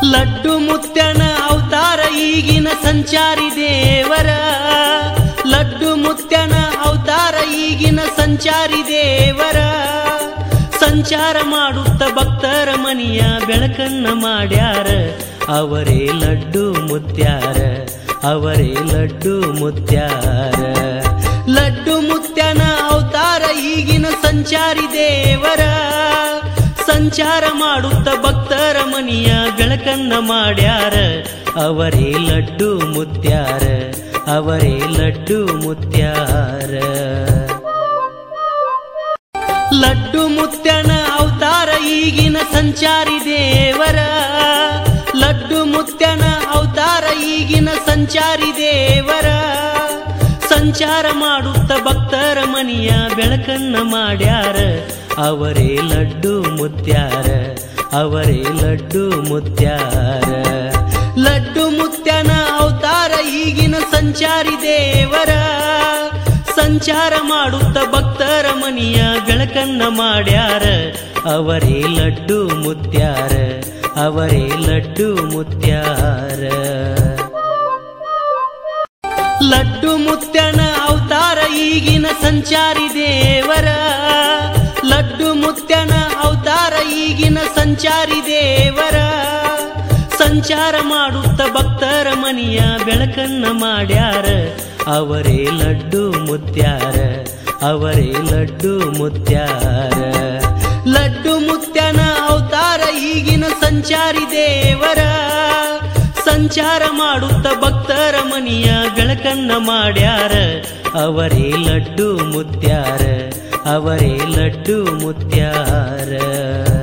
ಲಡ್ಡು ಮುತ್ಯನ ಅವತಾರ ಈಗಿನ ಸಂಚಾರಿ ದೇವರ ಲಡ್ಡು ಮುತ್ಯನ ಅವತಾರ ಈಗಿನ ಸಂಚಾರಿ ದೇವರ ಸಂಚಾರ ಮಾಡುತ್ತ ಭಕ್ತರ ಮನಿಯ ಬೆಳಕನ್ನ ಮಾಡ್ಯಾರ ಅವರೇ ಲಡ್ಡು ಮುತ್ಯಾರ ಅವರೇ ಲಡ್ಡು ಮುತ್ಯಾರ ಲಡ್ಡು ಮುತ್ಯನ ಅವತಾರ ಈಗಿನ ಸಂಚಾರಿ ದೇವರ ಸಂಚಾರ ಮಾಡುತ್ತ ಭಕ್ತರ ಮನಿಯ ಬೆಳಕನ್ನ ಮಾಡ್ಯಾರ ಅವರೇ ಲಡ್ಡು ಮುತ್ಯಾರ ಅವರೇ ಲಡ್ಡು ಮುತ್ಯಾರ ಲಡ್ಡು ಮುತ್ಯನ ಅವತಾರ ಈಗಿನ ಸಂಚಾರಿ ದೇವರ ಲಡ್ಡು ಮುತ್ಯನ ಅವತಾರ ಈಗಿನ ಸಂಚಾರಿ ದೇವರ ಸಂಚಾರ ಮಾಡುತ್ತ ಭಕ್ತರ ಮನಿಯ ಬೆಳಕನ್ನ ಮಾಡ್ಯಾರ ಅವರೇ ಲಡ್ಡು ಮುತ್ಯಾರ ಅವರೇ ಲಡ್ಡು ಮುತ್ಯಾರ ಲಡ್ಡು ಮುತ್ಯನ ಅವತಾರ ಈಗಿನ ಸಂಚಾರಿ ದೇವರ ಸಂಚಾರ ಮಾಡುತ್ತ ಭಕ್ತರ ಮನಿಯ ಬೆಳಕನ್ನ ಮಾಡ್ಯಾರ ಅವರೇ ಲಡ್ಡು ಮುತ್ಯಾರ ಅವರೇ ಲಡ್ಡು ಮುತ್ಯಾರ ಲಡ್ಡು ಮುತ್ಯನ ಅವತಾರ ಈಗಿನ ಸಂಚಾರಿ ದೇವರ ಲಡ್ಡು ಮುತ್ಯನ ಅವತಾರ ಈಗಿನ ಸಂಚಾರಿ ದೇವರ ಸಂಚಾರ ಮಾಡುತ್ತ ಭಕ್ತರ ಮನಿಯ ಬೆಳಕನ್ನ ಮಾಡ್ಯಾರ ಅವರೇ ಲಡ್ಡು ಮುತ್ಯಾರ ಅವರೇ ಲಡ್ಡು ಮುತ್ಯಾರ ಲಡ್ಡು ಮುತ್ಯನ ಅವತಾರ ಈಗಿನ ಸಂಚಾರಿ ದೇವರ ಸಂಚಾರ ಮಾಡುತ್ತ ಭಕ್ತರ ಮನಿಯ ಬೆಳಕನ್ನ ಮಾಡ್ಯಾರ ಅವರೇ ಲಡ್ಡು ಮುತ್ಯಾರ ಅವರೇ ಲಡ್ಡು ಮುತ್ಯಾರ